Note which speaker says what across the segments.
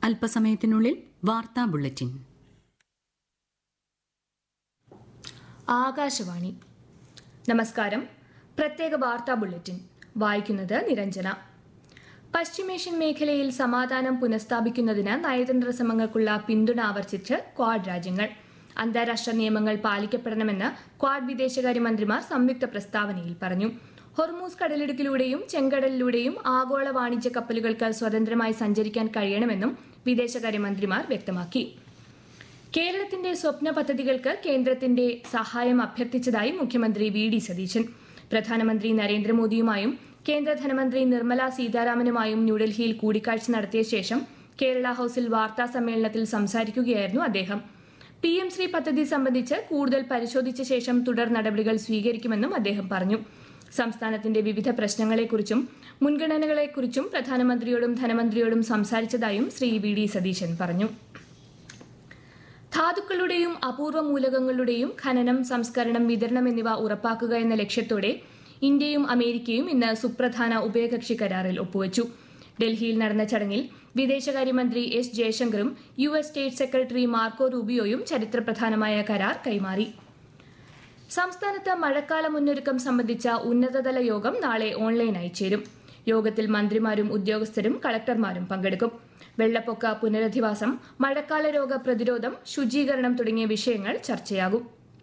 Speaker 1: അല്പസമയത്തിനുള്ളിൽ വാർത്താ ബുള്ളറ്റിൻ
Speaker 2: ആകാശവാണി നമസ്കാരം പ്രത്യേക വാർത്താ ബുള്ളറ്റിൻ വായിക്കുന്നത് നിരഞ്ജന പശ്ചിമേഷ്യൻ മേഖലയിൽ സമാധാനം പുനഃസ്ഥാപിക്കുന്നതിന് നയതന്ത്ര ശ്രമങ്ങൾക്കുള്ള പിന്തുണ ആവർത്തിച്ച് ക്വാഡ് രാജ്യങ്ങൾ അന്താരാഷ്ട്ര നിയമങ്ങൾ പാലിക്കപ്പെടണമെന്ന് ക്വാഡ് വിദേശകാര്യമന്ത്രിമാർ സംയുക്ത പ്രസ്താവനയിൽ പറഞ്ഞു ഹൊർമൂസ് കടലിടുക്കിലൂടെയും ചെങ്കടലിലൂടെയും ആഗോള വാണിജ്യ കപ്പലുകൾക്ക് സ്വതന്ത്രമായി സഞ്ചരിക്കാൻ കഴിയണമെന്നും വിദേശകാര്യമന്ത്രിമാർ വ്യക്തമാക്കി കേരളത്തിന്റെ സ്വപ്ന പദ്ധതികൾക്ക് കേന്ദ്രത്തിന്റെ സഹായം അഭ്യർത്ഥിച്ചതായി മുഖ്യമന്ത്രി വി ഡി സതീശൻ പ്രധാനമന്ത്രി നരേന്ദ്രമോദിയുമായും കേന്ദ്ര ധനമന്ത്രി നിർമ്മല സീതാരാമനുമായും ന്യൂഡൽഹിയിൽ കൂടിക്കാഴ്ച നടത്തിയ ശേഷം കേരള ഹൌസിൽ വാർത്താ സമ്മേളനത്തിൽ സംസാരിക്കുകയായിരുന്നു അദ്ദേഹം പി എം ശ്രീ പദ്ധതി സംബന്ധിച്ച് കൂടുതൽ പരിശോധിച്ച ശേഷം തുടർ നടപടികൾ സ്വീകരിക്കുമെന്നും അദ്ദേഹം പറഞ്ഞു സംസ്ഥാനത്തിന്റെ വിവിധ പ്രശ്നങ്ങളെക്കുറിച്ചും മുൻഗണനകളെക്കുറിച്ചും പ്രധാനമന്ത്രിയോടും ധനമന്ത്രിയോടും സംസാരിച്ചതായും ശ്രീ വി ഡി സതീശൻ പറഞ്ഞു ധാതുക്കളുടെയും അപൂർവ മൂലകങ്ങളുടെയും ഖനനം സംസ്കരണം വിതരണം എന്നിവ ഉറപ്പാക്കുക എന്ന ലക്ഷ്യത്തോടെ ഇന്ത്യയും അമേരിക്കയും ഇന്ന് സുപ്രധാന ഉഭയകക്ഷി കരാറിൽ ഒപ്പുവച്ചു ഡൽഹിയിൽ നടന്ന ചടങ്ങിൽ വിദേശകാര്യമന്ത്രി എസ് ജയശങ്കറും U S state secretary Marco റൂബിയോയും ചരിത്രപ്രധാനമായ കരാർ കൈമാറി സംസ്ഥാനത്ത് മഴക്കാല മുന്നൊരുക്കം സംബന്ധിച്ച ഉന്നതതല യോഗം നാളെ ഓൺലൈനായി ചേരും യോഗത്തിൽ മന്ത്രിമാരും ഉദ്യോഗസ്ഥരും കളക്ടർമാരും പങ്കെടുക്കും വെള്ളപ്പൊക്ക പുനരധിവാസം മഴക്കാല രോഗ പ്രതിരോധം ശുചീകരണം തുടങ്ങിയ വിഷയങ്ങൾ ചർച്ചയാകും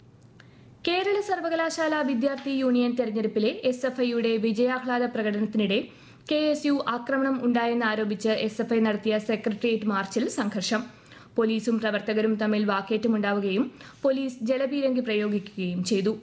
Speaker 2: കേരള സർവകലാശാല വിദ്യാർത്ഥി യൂണിയൻ തെരഞ്ഞെടുപ്പിലെ എസ് എഫ് ഐയുടെ വിജയാഹ്ലാദ പ്രകടനത്തിനിടെ കെ എസ് യു ആക്രമണം ഉണ്ടായെന്നാരോപിച്ച് എസ് എഫ് ഐ നടത്തിയ സെക്രട്ടേറിയറ്റ് മാർച്ചിൽ സംഘർഷം പോലീസും പ്രവർത്തകരും തമ്മിൽ വാക്കേറ്റമുണ്ടാവുകയും പോലീസ് ജലപീരങ്കി പ്രയോഗിക്കുകയും ചെയ്തു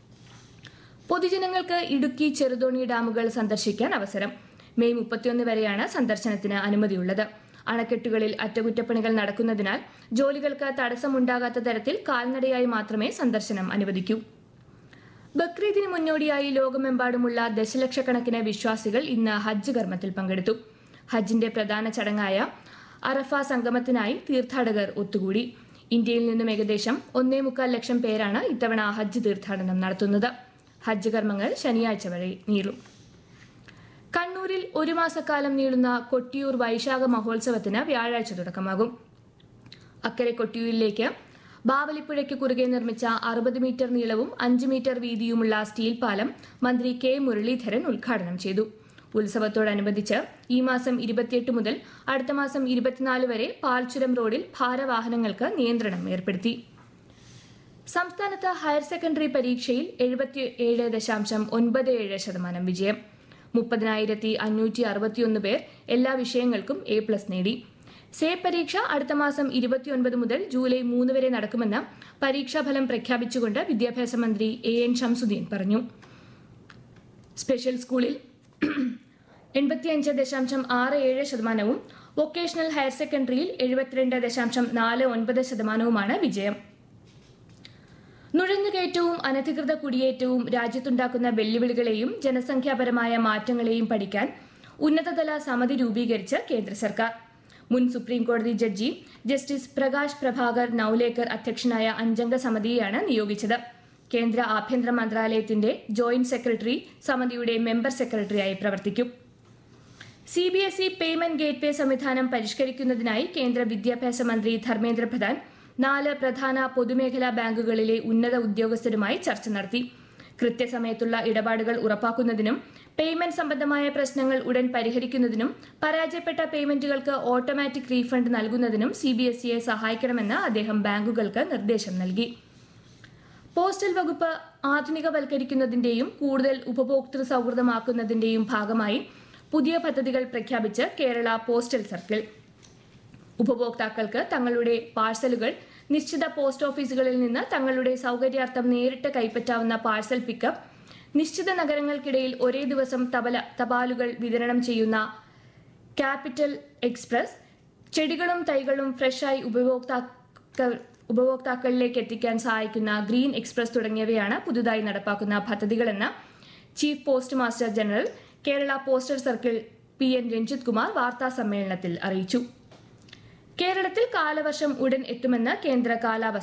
Speaker 2: പൊതുജനങ്ങൾക്ക് ഇടുക്കി ചെറുതോണി ഡാമുകൾ സന്ദർശിക്കാൻ അവസരം മെയ് മുപ്പത്തിയൊന്ന് വരെയാണ് സന്ദർശനത്തിന് അനുമതിയുള്ളത് അണക്കെട്ടുകളിൽ അറ്റകുറ്റപ്പണികൾ നടക്കുന്നതിനാൽ ജോലികൾക്ക് തടസ്സമുണ്ടാകാത്ത തരത്തിൽ കാൽനടയായി മാത്രമേ സന്ദർശനം അനുവദിക്കൂ ബക്രീദിന് മുന്നോടിയായി ലോകമെമ്പാടുമുള്ള ദശലക്ഷക്കണക്കിന് വിശ്വാസികൾ ഇന്ന് ഹജ്ജ് കർമ്മത്തിൽ പങ്കെടുത്തു ഹജ്ജിന്റെ പ്രധാന ചടങ്ങായ അറഫ സംഗമത്തിനായി തീർത്ഥാടകർ ഒത്തുകൂടി ഇന്ത്യയിൽ നിന്നും ഏകദേശം ഒന്നേ മുക്കാൽ ലക്ഷം പേരാണ് ഇത്തവണ ഹജ്ജ് തീർത്ഥാടനം നടത്തുന്നത് ഹജ്ജ് കർമ്മങ്ങൾ ശനിയാഴ്ച വരെ നീളും കണ്ണൂരിൽ ഒരു മാസക്കാലം നീളുന്ന കൊട്ടിയൂർ വൈശാഖ മഹോത്സവത്തിന് വ്യാഴാഴ്ച തുടക്കമാകും അക്കരെ കൊട്ടിയൂരിലേക്ക് ബാവലിപ്പുഴയ്ക്ക് കുറുകെ നിർമ്മിച്ച അറുപത് മീറ്റർ നീളവും അഞ്ച് മീറ്റർ വീതിയുമുള്ള സ്റ്റീൽ പാലം മന്ത്രി കെ മുരളീധരൻ ഉദ്ഘാടനം ചെയ്തു ഉത്സവത്തോടനുബന്ധിച്ച് ഈ മാസം ഇരുപത്തിയെട്ട് മുതൽ അടുത്ത മാസം ഇരുപത്തിനാല് വരെ പാൽച്ചുരം റോഡിൽ ഭാരവാഹനങ്ങൾക്ക് നിയന്ത്രണം ഏർപ്പെടുത്തി സംസ്ഥാനത്ത് ഹയർ സെക്കൻഡറി പരീക്ഷയിൽ എഴുപത്തി ഏഴ് ദശാംശം ഒൻപത് ഏഴ് ശതമാനം വിജയം മുപ്പതിനായിരത്തി അഞ്ഞൂറ്റി അറുപത്തിയൊന്ന് പേർ എല്ലാ വിഷയങ്ങൾക്കും എ പ്ലസ് നേടി സേ പരീക്ഷ അടുത്ത മാസം ഇരുപത്തിയൊൻപത് മുതൽ ജൂലൈ മൂന്ന് വരെ നടക്കുമെന്ന് പരീക്ഷാഫലം പ്രഖ്യാപിച്ചുകൊണ്ട് വിദ്യാഭ്യാസ മന്ത്രി എ എൻ ഷംസുദ്ദീൻ പറഞ്ഞു സ്പെഷ്യൽ സ്കൂളിൽ എൺപത്തിയഞ്ച് ദശാംശം ആറ് ഏഴ് ശതമാനവും വൊക്കേഷണൽ ഹയർ സെക്കൻഡറിയിൽ എഴുപത്തിരണ്ട് ദശാംശം നാല് ഒൻപത് ശതമാനവുമാണ് വിജയം നുഴഞ്ഞുകയറ്റവും അനധികൃത കുടിയേറ്റവും രാജ്യത്തുണ്ടാക്കുന്ന വെല്ലുവിളികളെയും ജനസംഖ്യാപരമായ മാറ്റങ്ങളെയും പഠിക്കാൻ ഉന്നതതല സമിതി രൂപീകരിച്ച് കേന്ദ്ര സർക്കാർ മുൻ സുപ്രീം കോടതി ജഡ്ജി ജസ്റ്റിസ് പ്രകാശ് പ്രഭാകർ നൌലേക്കർ അധ്യക്ഷനായ അഞ്ചംഗ സമിതിയെയാണ് നിയോഗിച്ചത് കേന്ദ്ര ആഭ്യന്തര മന്ത്രാലയത്തിന്റെ ജോയിന്റ് സെക്രട്ടറി സമിതിയുടെ മെമ്പർ സെക്രട്ടറിയായി പ്രവർത്തിക്കും C B S E payment gateway സംവിധാനം പരിഷ്കരിക്കുന്നതിനായി കേന്ദ്ര വിദ്യാഭ്യാസ മന്ത്രി ധർമ്മേന്ദ്ര പ്രധാൻ നാല് പ്രധാന പൊതുമേഖലാ ബാങ്കുകളിലെ ഉന്നത ഉദ്യോഗസ്ഥരുമായി ചർച്ച നടത്തി കൃത്യസമയത്തുള്ള ഇടപാടുകൾ ഉറപ്പാക്കുന്നതിനും പേയ്മെന്റ് സംബന്ധമായ പ്രശ്നങ്ങൾ ഉടൻ പരിഹരിക്കുന്നതിനും പരാജയപ്പെട്ട പേയ്മെന്റുകൾക്ക് ഓട്ടോമാറ്റിക് റീഫണ്ട് നൽകുന്നതിനും സി ബി എസ് ഇയെ സഹായിക്കണമെന്ന് അദ്ദേഹം ബാങ്കുകൾക്ക് നിർദ്ദേശം നൽകി പോസ്റ്റൽ വകുപ്പ് ആധുനികവൽക്കരിക്കുന്നതിന്റെയും കൂടുതൽ ഉപഭോക്തൃ സൗഹൃദമാക്കുന്നതിന്റെയും ഭാഗമായി പുതിയ പദ്ധതികൾ പ്രഖ്യാപിച്ച് കേരള പോസ്റ്റൽ സർക്കിൾ ഉപഭോക്താക്കൾക്ക് തങ്ങളുടെ പാഴ്സലുകൾ നിശ്ചിത പോസ്റ്റ് ഓഫീസുകളിൽ നിന്ന് തങ്ങളുടെ സൗകര്യാർത്ഥം നേരിട്ട് കൈപ്പറ്റാവുന്ന പാഴ്സൽ പിക്കപ്പ് നിശ്ചിത നഗരങ്ങൾക്കിടയിൽ ഒരേ ദിവസം തപാല തപാലുകൾ വിതരണം ചെയ്യുന്ന ക്യാപിറ്റൽ എക്സ്പ്രസ് ചെടികളും തൈകളും ഫ്രഷായി ഉപഭോക്താക്കൾ ഉപഭോക്താക്കളിലേക്ക് എത്തിക്കാൻ സഹായിക്കുന്ന ഗ്രീൻ എക്സ്പ്രസ് തുടങ്ങിയവയാണ് പുതുതായി നടപ്പാക്കുന്ന പദ്ധതികളെന്ന് chief post master general Kerala postal circle P N Ranjith Kumar വാർത്താ സമ്മേളനത്തിൽ അറിയിച്ചു കേരളത്തിൽ കാലവർഷം ഉടൻ എത്തുമെന്ന് കേന്ദ്ര കാലാവസ്ഥ